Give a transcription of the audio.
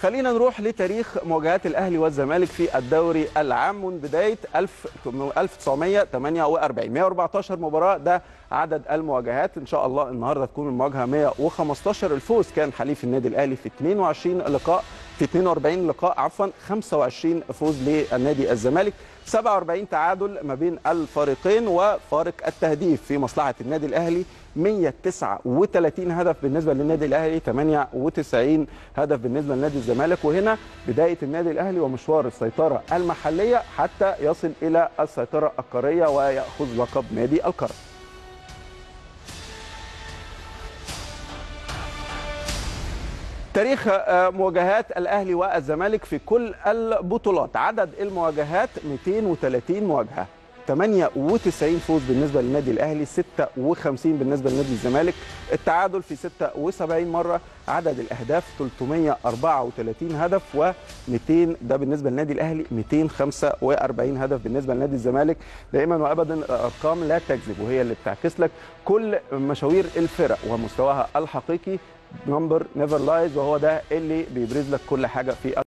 خلينا نروح لتاريخ مواجهات الاهلي والزمالك في الدوري العام من بدايه 1948 114 مباراه ده عدد المواجهات ان شاء الله النهارده تكون المواجهه 115 الفوز كان حليف النادي الاهلي في 22 لقاء في 42 لقاء عفوا 25 فوز للنادي الزمالك 47 تعادل ما بين الفريقين وفارق التهديف في مصلحه النادي الاهلي 139 هدف بالنسبه للنادي الاهلي 98 هدف بالنسبه لنادي الزمالك وهنا بدايه النادي الاهلي ومشوار السيطره المحليه حتى يصل الى السيطره القاريه وياخذ لقب نادي القرن تاريخ مواجهات الاهلي والزمالك في كل البطولات عدد المواجهات 230 مواجهه 98 فوز بالنسبه للنادي الاهلي 56 بالنسبه لنادي الزمالك التعادل في 76 مره عدد الاهداف 334 هدف و200 ده بالنسبه للنادي الاهلي 245 هدف بالنسبه لنادي الزمالك دائما وابدا الارقام لا تكذب وهي اللي بتعكس لك كل مشاوير الفرق ومستواها الحقيقي نمبر نيفر لايز وهو ده اللي بيبرز لك كل حاجه في